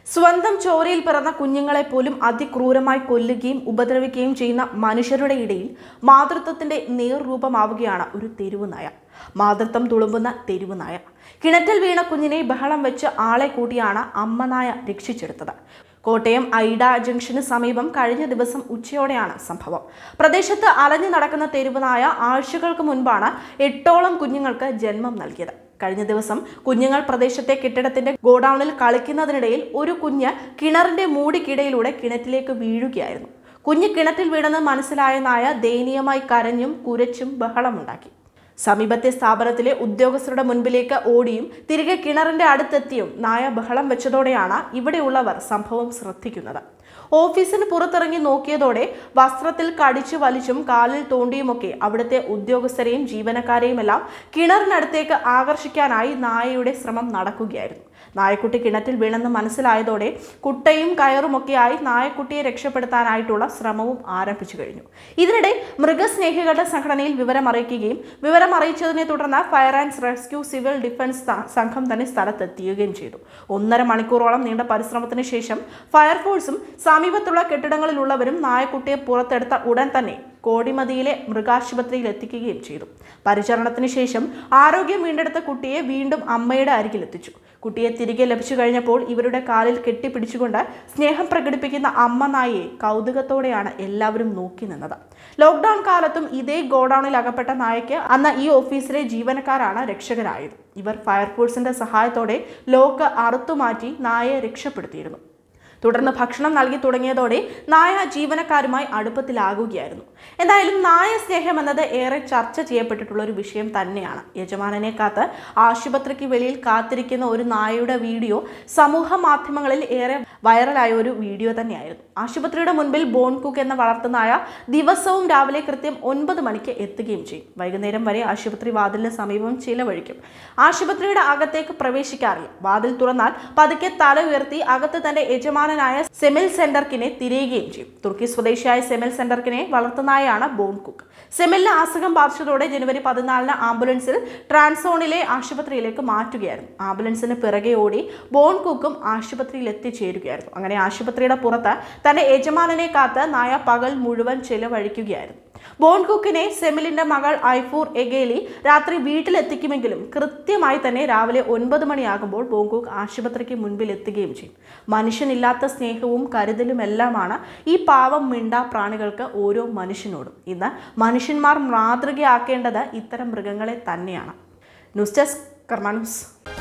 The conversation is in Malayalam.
സ്വന്തം ചോരയിൽ പിറന്ന കുഞ്ഞുങ്ങളെ പോലും അതിക്രൂരമായി കൊല്ലുകയും ഉപദ്രവിക്കുകയും ചെയ്യുന്ന മനുഷ്യരുടെ ഇടയിൽ മാതൃത്വത്തിന്റെ നേർരൂപമാവുകയാണ് ഒരു തെരുവ് നായ മാതൃത്വം തുളുമ്പുന്ന തെരുവ് നായ കിണറ്റിൽ വീണ കുഞ്ഞിനെ ബഹളം വെച്ച് ആളെ കൂട്ടിയാണ് അമ്മ നായ രക്ഷിച്ചെടുത്തത് കോട്ടയം ഐഡ ജംഗ്ഷന് സമീപം കഴിഞ്ഞ ദിവസം ഉച്ചയോടെയാണ് സംഭവം പ്രദേശത്ത് അലഞ്ഞു നടക്കുന്ന തെരുവ് നായ ആഴ്ചകൾക്ക് മുൻപാണ് എട്ടോളം കുഞ്ഞുങ്ങൾക്ക് ജന്മം നൽകിയത് കഴിഞ്ഞ ദിവസം കുഞ്ഞുങ്ങൾ പ്രദേശത്തെ കെട്ടിടത്തിന്റെ ഗോഡൌണിൽ കളിക്കുന്നതിനിടയിൽ ഒരു കുഞ്ഞ് കിണറിന്റെ മൂടിക്കിടയിലൂടെ കിണറ്റിലേക്ക് വീഴുകയായിരുന്നു കുഞ്ഞ് കിണറ്റിൽ വീണെന്ന് മനസ്സിലായ നായ ദയനീയമായി കരഞ്ഞും കുരച്ചും ബഹളമുണ്ടാക്കി സമീപത്തെ സ്ഥാപനത്തിലെ ഉദ്യോഗസ്ഥരുടെ മുൻപിലേക്ക് ഓടിയും തിരികെ കിണറിന്റെ അടുത്തെത്തിയും നായ ബഹളം വെച്ചതോടെയാണ് ഇവിടെയുള്ളവർ സംഭവം ശ്രദ്ധിക്കുന്നത് ഓഫീസിന് പുറത്തിറങ്ങി നോക്കിയതോടെ വസ്ത്രത്തിൽ കടിച്ചു വലിച്ചും കാലിൽ തോണ്ടിയുമൊക്കെ അവിടുത്തെ ഉദ്യോഗസ്ഥരെയും ജീവനക്കാരെയുമെല്ലാം കിണറിനടുത്തേക്ക് ആകർഷിക്കാനായി നായയുടെ ശ്രമം നടക്കുകയായിരുന്നു നായക്കുട്ടി കിണറ്റിൽ വീണെന്ന് മനസ്സിലായതോടെ കുട്ടയും കയറുമൊക്കെയായി നായക്കുട്ടിയെ രക്ഷപ്പെടുത്താനായിട്ടുള്ള ശ്രമവും ആരംഭിച്ചു കഴിഞ്ഞു ഇതിനിടെ മൃഗസ്നേഹികളുടെ സംഘടനയിൽ വിവരം അറിയിക്കുകയും വിവരം അറിയിച്ചതിനെ തുടർന്ന് fire and rescue civil defence ത- സംഘം തന്നെ സ്ഥലത്തെത്തുകയും ചെയ്തു ഒന്നര മണിക്കൂറോളം നീണ്ട പരിശ്രമത്തിന് ശേഷം ഫയർഫോഴ്സും സമീപത്തുള്ള കെട്ടിടങ്ങളിലുള്ളവരും നായക്കുട്ടിയെ പുറത്തെടുത്ത ഉടൻ തന്നെ കോടിമതിയിലെ മൃഗാശുപത്രിയിൽ എത്തിക്കുകയും ചെയ്തു പരിചരണത്തിന് ശേഷം ആരോഗ്യം വീണ്ടെടുത്ത കുട്ടിയെ വീണ്ടും അമ്മയുടെ അരികിൽ എത്തിച്ചു കുട്ടിയെ തിരികെ ലഭിച്ചു കഴിഞ്ഞപ്പോൾ ഇവരുടെ കാലിൽ കെട്ടിപ്പിടിച്ചുകൊണ്ട് സ്നേഹം പ്രകടിപ്പിക്കുന്ന അമ്മ നായയെ കൗതുകത്തോടെയാണ് എല്ലാവരും നോക്കി നിന്നത് ലോക്ക്ഡൌൺ കാലത്തും ഇതേ ഗോഡൌണിൽ അകപ്പെട്ട നായയ്ക്ക് അന്ന് ഈ ഓഫീസിലെ ജീവനക്കാരാണ് രക്ഷകരായത് ഇവർ ഫയർഫോഴ്സിന്റെ സഹായത്തോടെ ലോക്ക് അറുത്തുമാറ്റി നായയെ രക്ഷപ്പെടുത്തിയിരുന്നു തുടർന്ന് ഭക്ഷണം നൽകി തുടങ്ങിയതോടെ നായ ജീവനക്കാരുമായി അടുപ്പത്തിലാകുകയായിരുന്നു എന്തായാലും നായ സ്നേഹം എന്നത് ഏറെ ചർച്ച ചെയ്യപ്പെട്ടിട്ടുള്ള ഒരു വിഷയം തന്നെയാണ് യജമാനനെ കാത്ത് ആശുപത്രിക്ക് വെളിയിൽ കാത്തിരിക്കുന്ന ഒരു നായയുടെ വീഡിയോ സമൂഹ മാധ്യമങ്ങളിൽ ഏറെ വൈറലായ ഒരു വീഡിയോ തന്നെയായിരുന്നു ആശുപത്രിയുടെ മുൻപിൽ ബോൺ കുക്ക് എന്ന വളർത്തുനായ ദിവസവും രാവിലെ കൃത്യം ഒൻപത് മണിക്ക് എത്തുകയും ചെയ്യും വൈകുന്നേരം വരെ ആശുപത്രി വാതിലിന് സമീപം ചിലവഴിക്കും ആശുപത്രിയുടെ അകത്തേക്ക് പ്രവേശിക്കാറില്ല വാതിൽ തുറന്നാൽ പതുക്കെ തല ഉയർത്തി അകത്ത് തന്റെ യജമാനനായ സെമിൽ സെന്റർക്കിനെ തിരയുകയും ചെയ്യും തുർക്കി സ്വദേശിയായ സെമിൽ സെന്റർക്കിനെ വളർത്തുനായാണ് ബോൺ കുക്ക് സെമിലിന് അസുഖം ബാധിച്ചതോടെ ജനുവരി പതിനാലിന് ആംബുലൻസിൽ ട്രാൻസോണിലെ ആശുപത്രിയിലേക്ക് മാറ്റുകയായിരുന്നു ആംബുലൻസിന് പിറകെ ഓടി ബോൺ കുക്കും ആശുപത്രിയിൽ എത്തിച്ചേരുകയായിരുന്നു അങ്ങനെ ആശുപത്രിയുടെ പുറത്ത് തന്റെ യജമാനനെ കാത്ത് നായ പകൽ മുഴുവൻ ചെലവഴിക്കുകയായിരുന്നു ബോൺ കുക്കിനെ സെമിലിന്റെ മകൾ ഐഫൂർ എഗേലി രാത്രി വീട്ടിലെത്തിക്കുമെങ്കിലും കൃത്യമായി തന്നെ രാവിലെ ഒൻപത് മണിയാകുമ്പോൾ ബോങ്കുക്ക് ആശുപത്രിക്ക് മുൻപിൽ എത്തുകയും ചെയ്യും മനുഷ്യനില്ലാത്ത സ്നേഹവും കരുതലും എല്ലാമാണ് ഈ പാവം മിണ്ട പ്രാണികൾക്ക് ഓരോ മനുഷ്യനോടും ഇന്ന് മനുഷ്യന്മാർ മാതൃകയാക്കേണ്ടത് ഇത്തരം മൃഗങ്ങളെ തന്നെയാണ് ന്യൂസ് ഡെസ്ക് കർമാ ന്യൂസ്